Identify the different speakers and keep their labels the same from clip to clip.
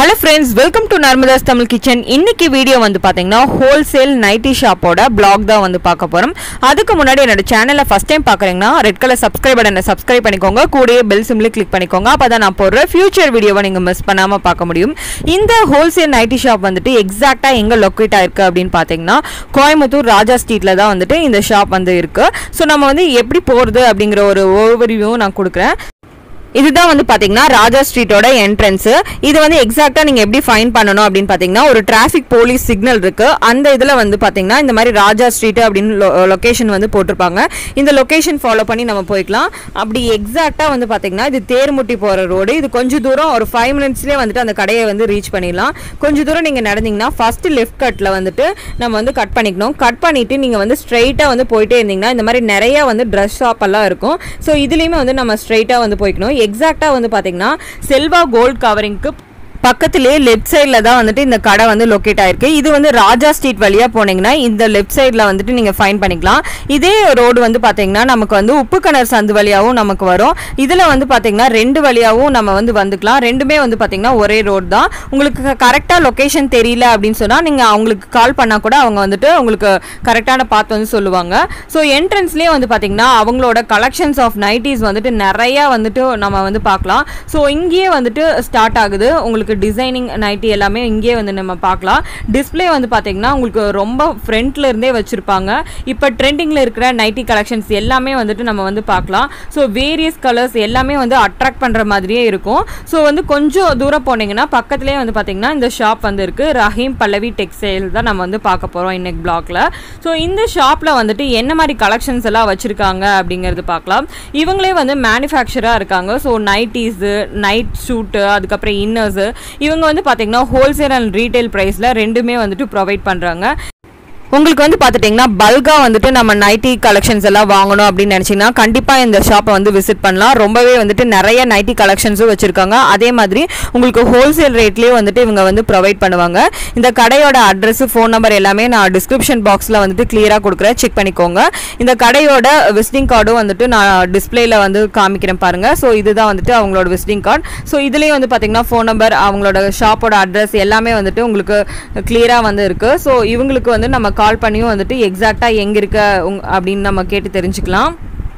Speaker 1: hello friends welcome to Narmada's Tamil kitchen இன்னைக்கு video வந்து பார்த்தீங்கன்னா ஹோல்சேல் நைட்டி ஷாப்போட பிளாக் தான் வந்து பார்க்க போகிறோம் அதுக்கு முன்னாடி என்னோட சேனலை ஃபஸ்ட் டைம் பார்க்குறீங்கன்னா ரெட் கலர் சப்ஸ்கிரைப் பட்டனை சப்ஸ்கிரைப் பண்ணிக்கோங்க கூடயே பெல் சிம்லி கிளிக் பண்ணிக்கோங்க அப்போ தான் நான் போடுற ஃபியூச்சர் வீடியோவை நீங்கள் மிஸ் பண்ணாமல் பார்க்க முடியும் இந்த ஹோல்சேல் நைட்டி ஷாப் வந்துட்டு எக்ஸாக்டாக எங்கே லொக்கேட் ஆயிருக்கு அப்படின்னு பார்த்தீங்கன்னா கோயம்புத்தூர் ராஜா ஸ்ட்ரீட்டில் தான் வந்துட்டு இந்த ஷாப் வந்து இருக்குது ஸோ நம்ம வந்து எப்படி போகிறது அப்படிங்கிற ஒரு ஓவர்வியூ நான் கொடுக்குறேன் இதுதான் வந்து பாத்தீங்கன்னா ராஜா ஸ்ட்ரீட்டோட என்ட்ரன்ஸ் இது வந்து எக்ஸாக்டா நீங்க எப்படி ஃபைன் பண்ணணும் அப்படின்னு பாத்தீங்கன்னா ஒரு டிராஃபிக் போலீஸ் சிக்னல் இருக்கு அந்த இதுல வந்து பாத்தீங்கன்னா இந்த மாதிரி ராஜா ஸ்ட்ரீட் அப்படின்னு லொகேஷன் வந்து போட்டிருப்பாங்க இந்த லொகேஷன் ஃபாலோ பண்ணி நம்ம போய்க்கலாம் அப்படி எக்ஸாக்டா வந்து பாத்தீங்கன்னா இது தேர்முட்டி போற ரோடு இது கொஞ்சம் தூரம் ஒரு ஃபைவ் மினிட்ஸ்லேயே வந்துட்டு அந்த கடையை வந்து ரீச் பண்ணிடலாம் கொஞ்சம் தூரம் நீங்க நடந்தீங்கன்னா ஃபர்ஸ்ட் லெஃப்ட் கட்ல வந்துட்டு நம்ம வந்து கட் பண்ணிக்கணும் கட் பண்ணிட்டு நீங்க வந்து ஸ்ட்ரைட்டா வந்து போயிட்டே இருந்தீங்கன்னா இந்த மாதிரி நிறைய வந்து ட்ரெஸ் ஷாப் எல்லாம் இருக்கும் ஸோ இதுலயுமே வந்து நம்ம ஸ்ட்ரைட்டா வந்து போய்க்கணும் எக்ஸாக்டாக வந்து பார்த்தீங்கன்னா செல்வா கோல்ட் கவரிங்க்கு பக்கத்திலே லெஃப்ட் சைடில் தான் வந்துட்டு இந்த கடை வந்து லொக்கேட் ஆயிருக்கு இது வந்து ராஜா ஸ்ட்ரீட் வழியாக போனீங்கன்னா இந்த லெஃப்ட் சைடில் வந்துட்டு நீங்கள் ஃபைன் பண்ணிக்கலாம் இதே ரோடு வந்து பார்த்தீங்கன்னா நமக்கு வந்து உப்பு கிணறு சந்து வழியாகவும் நமக்கு வரும் இதில் வந்து பார்த்தீங்கன்னா ரெண்டு வழியாகவும் நம்ம வந்து வந்துக்கலாம் ரெண்டுமே வந்து பார்த்தீங்கன்னா ஒரே ரோடு தான் உங்களுக்கு கரெக்டாக லொக்கேஷன் தெரியல அப்படின்னு சொன்னால் நீங்கள் அவங்களுக்கு கால் பண்ணால் கூட அவங்க வந்துட்டு உங்களுக்கு கரெக்டான பாத் வந்து சொல்லுவாங்க ஸோ என்ட்ரன்ஸ்லேயே வந்து பார்த்தீங்கன்னா அவங்களோட கலெக்ஷன்ஸ் ஆஃப் நைட்டிஸ் வந்துட்டு நிறையா வந்துட்டு நம்ம வந்து பார்க்கலாம் ஸோ இங்கேயே வந்துட்டு ஸ்டார்ட் ஆகுது உங்களுக்கு டிசைனிங் நைட்டி எல்லாமே இங்கேயே வந்து நம்ம பார்க்கலாம் டிஸ்பிளே வந்து பார்த்தீங்கன்னா உங்களுக்கு ரொம்ப ஃப்ரண்ட்ல இருந்தே வச்சுருப்பாங்க இப்போ ட்ரெண்டிங்கில் இருக்கிற நைட்டி கலெக்ஷன்ஸ் எல்லாமே வந்துட்டு நம்ம வந்து பார்க்கலாம் ஸோ வேரியஸ் கலர்ஸ் எல்லாமே வந்து அட்ராக்ட் பண்ணுற மாதிரியே இருக்கும் ஸோ வந்து கொஞ்சம் தூரம் போனீங்கன்னா பக்கத்துலேயே வந்து பார்த்தீங்கன்னா இந்த ஷாப் வந்து இருக்குது ரஹீம் பல்லவி டெக்ஸ்டைல் தான் நம்ம வந்து பார்க்க போகிறோம் இன்னைக்கு பிளாக்ல ஸோ இந்த ஷாப்பில் வந்துட்டு என்ன மாதிரி கலெக்ஷன்ஸ் எல்லாம் வச்சுருக்காங்க அப்படிங்கிறது பார்க்கலாம் இவங்களே வந்து மேனுஃபேக்சராக இருக்காங்க ஸோ நைட்டிஸு நைட் ஷூட்டு அதுக்கப்புறம் இன்னர்ஸு இவங்க வந்து பார்த்தீங்கன்னா ஹோல்சேல் அண்ட் ரீட்டைல் ப்ரைஸில் ரெண்டுமே வந்துட்டு ப்ரொவைட் பண்ணுறாங்க உங்களுக்கு வந்து பார்த்துட்டிங்கன்னா பல்காக வந்துட்டு நம்ம நைட்டி கலெக்ஷன்ஸ் எல்லாம் வாங்கணும் அப்படின்னு நினச்சிங்கன்னா கண்டிப்பாக இந்த ஷாப்பை வந்து விசிட் பண்ணலாம் ரொம்பவே வந்துட்டு நிறைய நைட்டி கலெக்ஷன்ஸும் வச்சுருக்காங்க அதே மாதிரி உங்களுக்கு ஹோல்சேல் ரேட்லேயும் வந்துட்டு இவங்க வந்து ப்ரொவைட் பண்ணுவாங்க இந்த கடையோட அட்ரஸ் ஃபோன் நம்பர் எல்லாமே நான் டிஸ்கிரிப்ஷன் பாக்ஸில் வந்துட்டு கிளியராக கொடுக்குறேன் செக் பண்ணிக்கோங்க இந்த கடையோட விசிட்டிங் கார்டும் வந்துட்டு நான் டிஸ்பிளேல வந்து காமிக்கிறேன் பாருங்கள் ஸோ இதுதான் வந்துட்டு அவங்களோட விசிட்டிங் கார்டு ஸோ இதுலேயும் வந்து பார்த்தீங்கன்னா ஃபோன் நம்பர் அவங்களோட ஷாப்போட அட்ரஸ் எல்லாமே வந்துட்டு உங்களுக்கு கிளியராக வந்து இருக்குது ஸோ இவங்களுக்கு வந்து நம்ம கால் பண்ணியும் வந்துட்டு எக்ஸாக்டாக எங்கே இருக்க உங் அப்படின்னு நம்ம கேட்டு தெரிஞ்சுக்கலாம்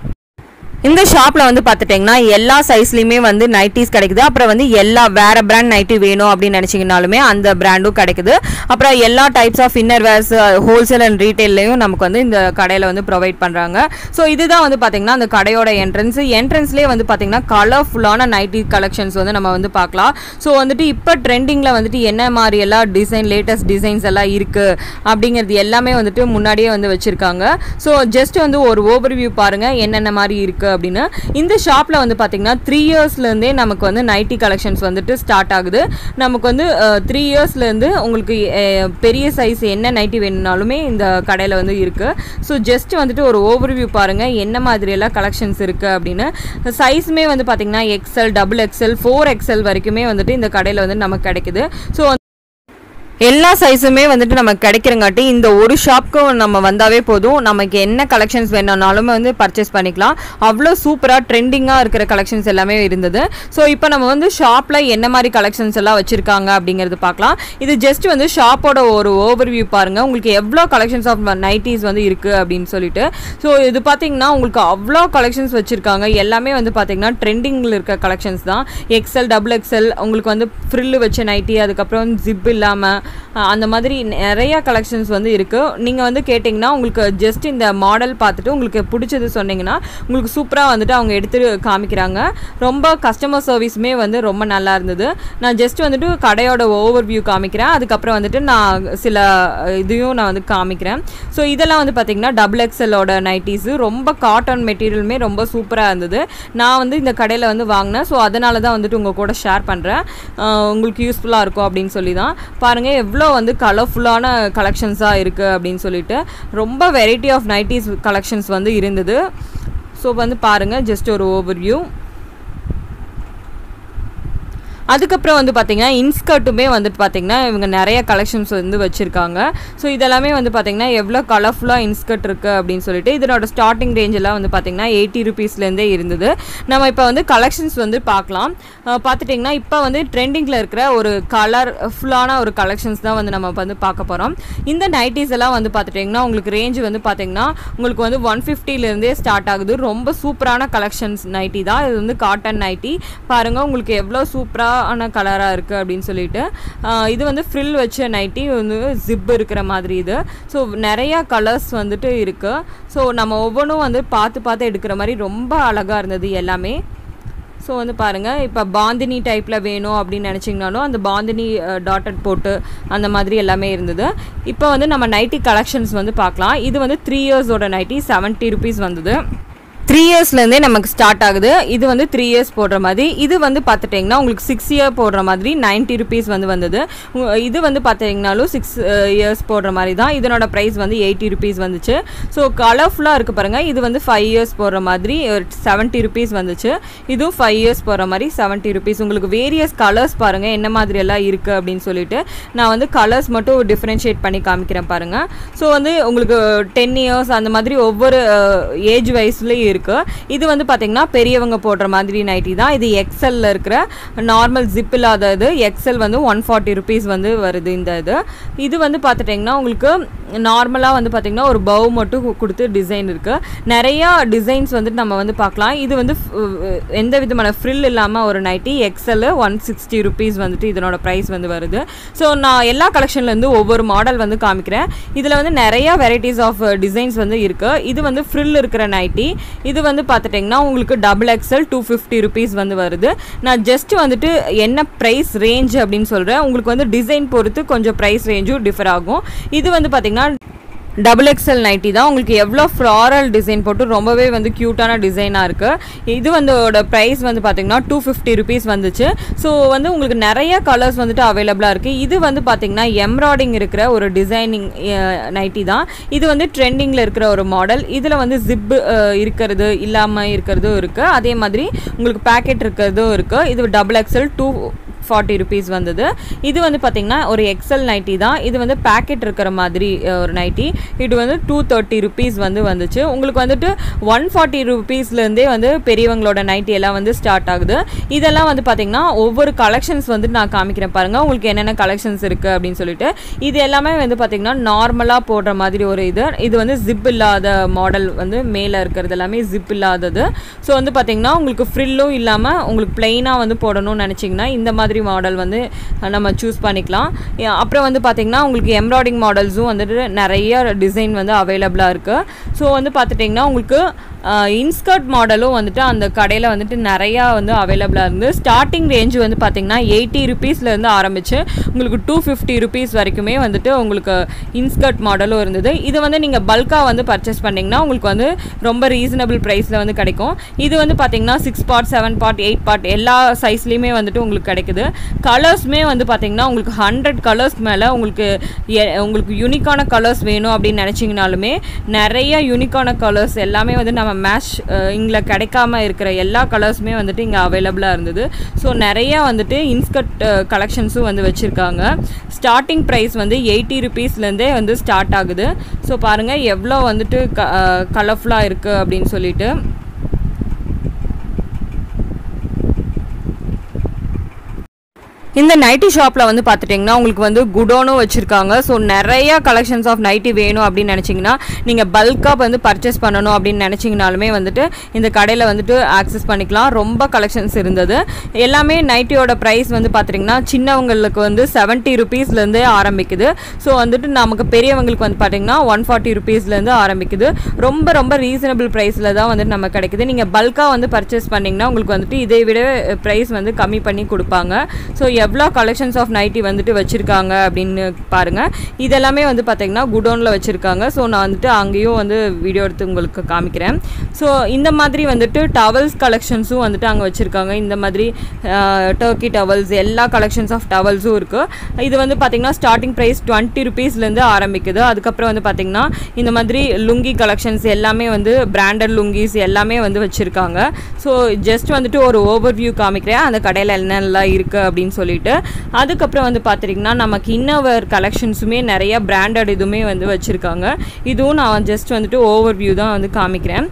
Speaker 1: இந்த ஷாப்பில் வந்து பார்த்துட்டிங்கன்னா எல்லா சைஸ்லையுமே வந்து நைட்டிஸ் கிடைக்குது அப்புறம் வந்து எல்லா வேறு பிராண்ட் நைட்டி வேணும் அப்படின்னு நினச்சிங்கனாலுமே அந்த பிராண்டும் கிடைக்குது அப்புறம் எல்லா types of inner wears wholesale and ரீட்டைல்லையும் நமக்கு வந்து இந்த கடையில் வந்து ப்ரொவைட் பண்ணுறாங்க ஸோ இதுதான் வந்து பார்த்திங்கன்னா அந்த கடையோட என்ட்ரன்ஸ் என்ட்ரன்ஸ்லேயே வந்து பார்த்திங்கன்னா கலர்ஃபுல்லான நைட்டி கலெக்ஷன்ஸ் வந்து நம்ம வந்து பார்க்கலாம் ஸோ வந்துட்டு இப்போ ட்ரெண்டிங்கில் வந்துட்டு என்ன மாதிரி எல்லாம் டிசைன் லேட்டஸ்ட் டிசைன்ஸ் எல்லாம் இருக்குது அப்படிங்கிறது எல்லாமே வந்துட்டு முன்னாடியே வந்து வச்சுருக்காங்க ஸோ ஜஸ்ட் வந்து ஒரு ஓவர்வியூ பாருங்கள் என்னென்ன மாதிரி இருக்குது அப்படின்னு இந்த ஷாப்பில் வந்து பார்த்திங்கன்னா த்ரீ இயர்ஸ்லேருந்தே நமக்கு வந்து நைட்டி கலெக்ஷன்ஸ் வந்துட்டு ஸ்டார்ட் ஆகுது நமக்கு வந்து த்ரீ இயர்ஸ்லேருந்து உங்களுக்கு அஹ், பெரிய சைஸ் என்ன நைட்டி வேணும்னாலுமே இந்த கடையில் வந்து இருக்குது ஸோ ஜஸ்ட் வந்துட்டு ஒரு ஓவர்வியூ பாருங்கள் என்ன மாதிரியெல்லாம் கலெக்ஷன்ஸ் இருக்குது அப்படின்னு சைஸுமே வந்து பார்த்திங்கன்னா XL double XL four XL வரைக்குமே வந்துட்டு இந்த கடையில் வந்து நமக்கு கிடைக்குது ஸோ எல்லா சைஸுமே வந்துட்டு நமக்கு கிடைக்கிறங்காட்டி இந்த ஒரு ஷாப்க்கு நம்ம வந்தாவே போதும் நமக்கு என்ன கலெக்ஷன்ஸ் வேணும்னாலுமே வந்து பர்ச்சேஸ் பண்ணிக்கலாம் அவ்வளோ சூப்பராக ட்ரெண்டிங்காக இருக்கிற கலெக்ஷன்ஸ் எல்லாமே இருந்தது ஸோ இப்போ நம்ம வந்து ஷாப்பில் என்ன மாதிரி கலெக்ஷன்ஸ் எல்லாம் வச்சுருக்காங்க அப்படிங்கிறது பார்க்கலாம் இது ஜஸ்ட் வந்து ஷாப்போட ஒரு ஓவர்வியூ பாருங்கள் உங்களுக்கு எவ்வளோ கலெக்ஷன்ஸ் ஆஃப் நைட்டிஸ் வந்து இருக்குது அப்படின்னு சொல்லிட்டு ஸோ இது பார்த்தீங்கன்னா உங்களுக்கு அவ்வளோ கலெக்ஷன்ஸ் வச்சுருக்காங்க எல்லாமே வந்து பார்த்தீங்கன்னா ட்ரெண்டிங்கில் இருக்க கலெக்ஷன்ஸ் தான் எக்ஸல் டபுள் எக்ஸல் உங்களுக்கு வந்து ஃப்ரில்லு வச்ச நைட்டி அதுக்கப்புறம் ஜிப் இல்லாமல் அந்த மாதிரி நிறைய கலெக்ஷன்ஸ் வந்து இருக்குது நீங்கள் வந்து கேட்டிங்கன்னா உங்களுக்கு ஜஸ்ட் இந்த மாடல் பார்த்துட்டு உங்களுக்கு பிடிச்சது சொன்னீங்கன்னா உங்களுக்கு சூப்பராக வந்துட்டு அவங்க எடுத்து காமிக்கிறாங்க ரொம்ப கஸ்டமர் சர்வீஸுமே வந்து ரொம்ப நல்லா இருந்தது நான் ஜஸ்ட் வந்துட்டு கடையோட ஓவர் வியூ காமிக்கிறேன் அதுக்கப்புறம் வந்துட்டு நான் சில இதையும் நான் வந்து காமிக்கிறேன் ஸோ இதெல்லாம் வந்து பார்த்திங்கன்னா டபுள் எக்ஸலோட நைட்டிஸு ரொம்ப காட்டன் மெட்டீரியலுமே ரொம்ப சூப்பராக இருந்தது நான் வந்து இந்த கடையில் வந்து வாங்கினேன் ஸோ அதனால தான் வந்துட்டு உங்கள் கூட ஷேர் பண்ணுறேன் உங்களுக்கு யூஸ்ஃபுல்லாக இருக்கும் அப்படின்னு சொல்லி தான் பாருங்கள் எவ்வளோ வந்து கலர்ஃபுல்லான கலெக்ஷன்ஸாக இருக்குது அப்படின்னு சொல்லிட்டு ரொம்ப வெரைட்டி ஆஃப் நைட்டிஸ் கலெக்ஷன்ஸ் வந்து இருந்தது ஸோ வந்து பாருங்கள் ஜஸ்ட் ஒரு ஓவர்வியூ அதுக்கப்புறம் வந்து பார்த்தீங்கன்னா இன்ஸ்கர்ட்டுமே வந்துட்டு பார்த்தீங்கன்னா இவங்க நிறைய கலெக்ஷன்ஸ் வந்து வச்சுருக்காங்க ஸோ இதெல்லாமே வந்து பார்த்தீங்கன்னா எவ்வளோ கலர்ஃபுல்லாக இன்ஸ்கர்ட் இருக்குது அப்படின்னு சொல்லிட்டு இதனோட ஸ்டார்டிங் ரேஞ்ச் எல்லாம் வந்து பார்த்தீங்கன்னா எயிட்டி ருபீஸ்லேருந்தே இருந்தது நம்ம இப்போ வந்து கலெக்ஷன்ஸ் வந்து பார்க்கலாம் அஹ் பார்த்துட்டிங்கன்னா இப்போ வந்து ட்ரெண்டிங்கில் இருக்கிற ஒரு கலர் ஃபுல்லான ஒரு கலெக்ஷன்ஸ் தான் வந்து நம்ம இப்ப வந்து பார்க்க போகிறோம் இந்த நைட்டிஸ் எல்லாம் வந்து பார்த்துட்டிங்கன்னா உங்களுக்கு ரேஞ்ச் வந்து பார்த்தீங்கன்னா உங்களுக்கு வந்து ஒன் ஃபிஃப்டிலேருந்தே ஸ்டார்ட் ஆகுது ரொம்ப சூப்பரான கலெக்ஷன்ஸ் நைட்டி தான் இது வந்து காட்டன் நைட்டி பாருங்கள் உங்களுக்கு எவ்வளோ சூப்பரான கலராக இருக்குது அப்படின்னு சொல்லிட்டு ஆஹ் இது வந்து ஃப்ரில் வச்ச நைட்டி வந்து ஜிப் இருக்கிற மாதிரி இது ஸோ நிறையா கலர்ஸ் வந்துட்டு இருக்குது ஸோ நம்ம ஒவ்வொன்றும் வந்து பார்த்து பார்த்து எடுக்கிற மாதிரி ரொம்ப அழகாக இருந்தது எல்லாமே ஸோ வந்து பாருங்கள் இப்போ பாந்தினி டைப்பில் வேணும் அப்படின்னு நினச்சிங்கனாலும் அந்த பாந்தினி டாட்டட் போட்டு அந்த மாதிரி எல்லாமே இருந்தது இப்போ வந்து நம்ம நைட்டி கலெக்ஷன்ஸ் வந்து பார்க்கலாம் இது வந்து த்ரீ இயர்ஸோட நைட்டி செவன்ட்டி ருபீஸ் வந்தது த்ரீ இயர்ஸ்லேருந்தே நமக்கு ஸ்டார்ட் ஆகுது இது வந்து த்ரீ இயர்ஸ் போடுற மாதிரி இது வந்து பார்த்துட்டிங்கன்னா உங்களுக்கு சிக்ஸ் இயர் போடுற மாதிரி நைன்ட்டி ருபீஸ் வந்து வந்தது உ- இது வந்து பார்த்திங்கனாலும் சிக்ஸ் இயர்ஸ் போடுற மாதிரி தான் இதனோட ப்ரைஸ் வந்து எயிட்டி ருபீஸ் வந்துச்சு ஸோ கலர்ஃபுல்லாக இருக்குது பாருங்கள் இது வந்து ஃபைவ் இயர்ஸ் போடுற மாதிரி செவன்ட்டி ருபீஸ் வந்துச்சு இதுவும் ஃபைவ் இயர்ஸ் போடுற மாதிரி செவன்ட்டி ருபீஸ் உங்களுக்கு வேரியஸ் கலர்ஸ் பாருங்கள் என்ன மாதிரி எல்லாம் இருக்குது அப்படின்னு சொல்லிட்டு நான் வந்து கலர்ஸ் மட்டும் டிஃப்ரென்ஷியேட் பண்ணி காமிக்கிறேன் பாருங்கள் ஸோ வந்து உங்களுக்கு டென் இயர்ஸ் அந்த மாதிரி ஒவ்வொரு ஏஜ் வைஸ்லேயும் இருக்குது இது வந்து பார்த்திங்கன்னா பெரியவங்க போடுற மாதிரி நைட்டி தான் இது எக்ஸலில் இருக்கிற நார்மல் ஜிப் இல்லாத இது எக்ஸல் வந்து ஒன் ஃபார்ட்டி ருபீஸ் வந்து வருது இந்த இது இது வந்து பார்த்துட்டிங்கன்னா உங்களுக்கு நார்மலாக வந்து பார்த்திங்கன்னா ஒரு பவு மட்டும் கு- கொடுத்து டிசைன் இருக்குது நிறையா டிசைன்ஸ் வந்துட்டு நம்ம வந்து பார்க்கலாம் இது வந்து f- எந்த விதமான ஃப்ரில் இல்லாமல் ஒரு nighty XL one sixty rupees வந்துட்டு இதனோட ப்ரைஸ் வந்து வருது ஸோ நான் எல்லா கலெக்ஷன்லேருந்து ஒவ்வொரு மாடல் வந்து காமிக்கிறேன் இதில் வந்து நிறைய வெரைட்டிஸ் ஆஃப் டிசைன்ஸ் வந்து இருக்குது இது வந்து ஃப்ரில் இருக்கிற நைட்டி இது வந்து பார்த்துட்டிங்கன்னா உங்களுக்கு double XL two fifty rupees வந்து வருது நான் ஜஸ்ட் வந்துட்டு என்ன ப்ரைஸ் ரேஞ்ச் அப்படின்னு சொல்கிறேன் உங்களுக்கு வந்து டிசைன் பொறுத்து கொஞ்சம் ப்ரைஸ் ரேஞ்சும் டிஃபர் ஆகும் இது வந்து பார்த்திங்கன்னா டபுள் எக்ஸல் நைட்டி தான் உங்களுக்கு எவ்வளோ ஃப்ளாரல் டிசைன் போட்டு ரொம்பவே வந்து க்யூட்டான டிசைனாக இருக்குது இது வந்து ப்ரைஸ் வந்து பார்த்திங்கன்னா டூ ஃபிஃப்டி ருபீஸ் வந்துச்சு ஸோ வந்து உங்களுக்கு நிறைய கலர்ஸ் வந்துட்டு அவைலபிளாக இருக்குது இது வந்து பார்த்திங்கன்னா எம்ப்ராய்டிங் இருக்கிற ஒரு டிசைனிங் நைட்டி தான் இது வந்து ட்ரெண்டிங்கில் இருக்கிற ஒரு மாடல் இதில் வந்து ஜிப்பு இருக்கிறது இல்லாமல் இருக்கிறதும் இருக்குது அதே மாதிரி உங்களுக்கு பேக்கெட் இருக்கிறதும் இருக்குது இது double XL two forty rupees வந்தது இது வந்து பார்த்திங்கன்னா ஒரு எக்ஸல் நைட்டி தான் இது வந்து பேக்கெட் இருக்கிற மாதிரி அஹ், ஒரு நைட்டி இது வந்து டூ தேர்ட்டி ருபீஸ் வந்து வந்துச்சு உங்களுக்கு வந்துட்டு ஒன் ஃபார்ட்டி ருபீஸ்லேருந்தே வந்து பெரியவங்களோட நைட்டி எல்லாம் வந்து ஸ்டார்ட் ஆகுது இதெல்லாம் வந்து பார்த்திங்கன்னா ஒவ்வொரு கலெக்ஷன்ஸ் வந்து நான் காமிக்கிறேன் பாருங்கள் உங்களுக்கு என்னென்ன கலெக்ஷன்ஸ் இருக்குது அப்படின்னு சொல்லிட்டு இது எல்லாமே வந்து பார்த்திங்கன்னா நார்மலாக போடுற மாதிரி ஒரு இது இது வந்து ஜிப் இல்லாத மாடல் வந்து மேலே இருக்கிறது எல்லாமே ஜிப் இல்லாதது ஸோ வந்து பார்த்திங்கன்னா உங்களுக்கு ஃப்ரில்லும் இல்லாமல் உங்களுக்கு பிளெயினாக வந்து போடணும்னு நினச்சிங்கன்னா இந்த மாதிரி மாடல் வந்து அஹ், நம்ம சூஸ் பண்ணிக்கலாம் ஏ- அப்புறம் வந்து பார்த்திங்கன்னா உங்களுக்கு எம்ப்ராய்டிங் மாடல்ஸும் வந்துட்டு நிறைய டிசைன் வந்து அவைலபிளாக இருக்குது ஸோ வந்து பார்த்துட்டிங்கன்னா உங்களுக்கு இன்ஸ்கர்ட் மாடலும் வந்துட்டு அந்த கடையில் வந்துட்டு நிறையா வந்து அவைலபிளாக இருந்து ஸ்டார்டிங் ரேஞ்ச் வந்து பார்த்திங்கன்னா எயிட்டி ருபீஸ்லேருந்து ஆரம்பித்து உங்களுக்கு டூ ஃபிஃப்டி ருபீஸ் வரைக்குமே வந்துட்டு உங்களுக்கு இன்ஸ்கர்ட் மாடலும் இருந்தது இது வந்து நீங்கள் பல்காக வந்து பர்ச்சேஸ் பண்ணிங்கன்னா உங்களுக்கு வந்து ரொம்ப ரீசனபிள் ப்ரைஸில் வந்து கிடைக்கும் இது வந்து பார்த்திங்கன்னா six part seven part eight part எல்லா சைஸ்லேயுமே வந்துட்டு உங்களுக்கு கிடைக்குது கலர்ஸுமே வந்து பார்த்திங்கன்னா உங்களுக்கு ஹண்ட்ரட் கலர்ஸ்க்கு மேலே உங்களுக்கு எ- உங்களுக்கு யூனிக்கான கலர்ஸ் வேணும் அப்படின்னு நினச்சிங்கனாலுமே நிறைய யூனிக்கான கலர்ஸ் எல்லாமே வந்து நம்ம மேட்ச் இங்கே கிடைக்காம இருக்கிற எல்லா கலர்ஸுமே வந்துட்டு இங்கே அவைலபிளாக இருந்தது ஸோ நிறையா வந்துட்டு இன்ஸ்கர்ட் கலெக்ஷன்ஸும் வந்து வச்சுருக்காங்க ஸ்டார்டிங் ப்ரைஸ் வந்து எயிட்டி ருபீஸ்லேருந்தே வந்து ஸ்டார்ட் ஆகுது ஸோ பாருங்கள் எவ்வளோ வந்துட்டு க கலர்ஃபுல்லாக இருக்குது அப்படின்னு சொல்லிட்டு இந்த நைட்டி ஷாப்பில் வந்து பார்த்துட்டிங்கன்னா உங்களுக்கு வந்து குடோனும் வச்சுருக்காங்க ஸோ நிறைய கலெக்ஷன்ஸ் ஆஃப் நைட்டி வேணும் அப்படின்னு நினச்சிங்கன்னா நீங்கள் பல்காக வந்து பர்ச்சேஸ் பண்ணணும் அப்படின்னு நினச்சிங்கனாலுமே வந்துட்டு இந்த கடையில் வந்துட்டு ஆக்சஸ் பண்ணிக்கலாம் ரொம்ப கலெக்ஷன்ஸ் இருந்தது எல்லாமே நைட்டியோட ப்ரைஸ் வந்து பார்த்துட்டிங்கன்னா சின்னவங்களுக்கு வந்து செவன்ட்டி ருபீஸ்லேருந்து ஆரம்பிக்குது ஸோ வந்துட்டு நமக்கு பெரியவங்களுக்கு வந்து பார்த்தீங்கன்னா ஒன் ஃபார்ட்டி ருபீஸ்லேருந்து ஆரம்பிக்குது ரொம்ப ரொம்ப ரீசனபிள் ப்ரைஸில் தான் வந்துட்டு நம்ம கிடைக்குது நீங்கள் பல்காக வந்து பர்ச்சேஸ் பண்ணிங்கன்னா உங்களுக்கு வந்துட்டு இதை விட ப்ரைஸ் வந்து கம்மி பண்ணி கொடுப்பாங்க ஸோ எவ்வளோ கலெக்ஷன்ஸ் ஆஃப் நைட்டி வந்துட்டு வச்சுருக்காங்க அப்படின்னு பாருங்கள் இதெல்லாமே வந்து பார்த்திங்கன்னா குடோனில் வச்சுருக்காங்க ஸோ நான் வந்துட்டு அங்கேயும் வந்து வீடியோ எடுத்து உங்களுக்கு காமிக்கிறேன் ஸோ இந்த மாதிரி வந்துட்டு டவல்ஸ் கலெக்ஷன்ஸும் வந்துட்டு அங்கே வச்சுருக்காங்க இந்த மாதிரி டர்க்கி டவல்ஸ் எல்லா கலெக்ஷன்ஸ் ஆஃப் டவல்ஸும் இருக்குது இது வந்து பார்த்திங்கன்னா ஸ்டார்டிங் ப்ரைஸ் டுவெண்ட்டி ருபீஸ்லேருந்து ஆரம்பிக்குது அதுக்கப்புறம் வந்து பார்த்திங்கன்னா இந்த மாதிரி லுங்கி கலெக்ஷன்ஸ் எல்லாமே வந்து பிராண்டட் லுங்கிஸ் எல்லாமே வந்து வச்சுருக்காங்க ஸோ ஜஸ்ட் வந்துட்டு ஒரு ஓவர் வியூ காமிக்கிறேன் அந்த கடையில் என்னெல்லாம் இருக்குது அப்படின்னு சொல்லிட்டு அதுக்கப்புறம் வந்து பார்த்துட்டிங்கன்னா நமக்கு இன்னவர் கலெக்ஷன்ஸுமே நிறைய பிராண்டட் இதுவுமே வந்து வச்சுருக்காங்க இதுவும் நான் ஜஸ்ட் வந்துட்டு ஓவர் வியூ தான் வந்து காமிக்கிறேன்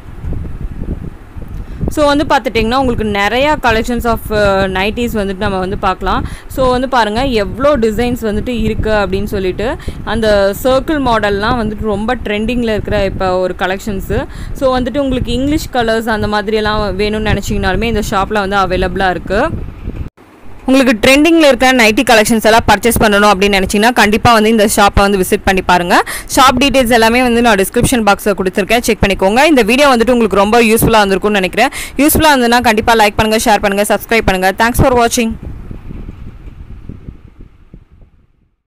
Speaker 1: ஸோ வந்து பார்த்துட்டிங்கன்னா உங்களுக்கு நிறையா கலெக்ஷன்ஸ் ஆஃப் நைட்டிஸ் வந்துட்டு நம்ம வந்து பார்க்கலாம் ஸோ வந்து பாருங்கள் எவ்வளோ டிசைன்ஸ் வந்துட்டு இருக்குது அப்படின்னு சொல்லிட்டு அந்த சர்க்கிள் மாடல்லாம் வந்துட்டு ரொம்ப ட்ரெண்டிங்கில் இருக்கிற இப்போ ஒரு கலெக்ஷன்ஸு ஸோ வந்துட்டு உங்களுக்கு இங்கிலீஷ் கலர்ஸ் அந்த மாதிரியெல்லாம் வேணும்னு நினச்சிங்கனாலுமே இந்த ஷாப்பில் வந்து அவைலபிளாக இருக்குது உங்களுக்கு ட்ரெண்டிங்கில் இருக்க நைட்டி கலெக்ஷன்ஸ் எல்லாம் பர்ச்சேஸ் பண்ணணும் அப்படின்னு நினச்சிங்கன்னா கண்டிப்பாக வந்து இந்த ஷாப்பை வந்து விசிட் பண்ணி பாருங்கள் ஷாப் டீட்டெயில்ஸ் எல்லாமே வந்து நான் டிஸ்கிரிப்ஷன் பாக்ஸில் கொடுத்துருக்கேன் செக் பண்ணிக்கோங்க இந்த வீடியோ வந்துட்டு உங்களுக்கு ரொம்ப யூஸ்ஃபுல்லாக இருந்திருக்கும்னு நினைக்கிறேன் யூஸ்ஃபுல்லாக இருந்ததுன்னா கண்டிப்பாக லைக் பண்ணுங்கள் ஷேர் பண்ணுங்கள் சப்ஸ்கிரைப் பண்ணுங்கள் தேங்க்ஸ் ஃபார் வாட்சிங்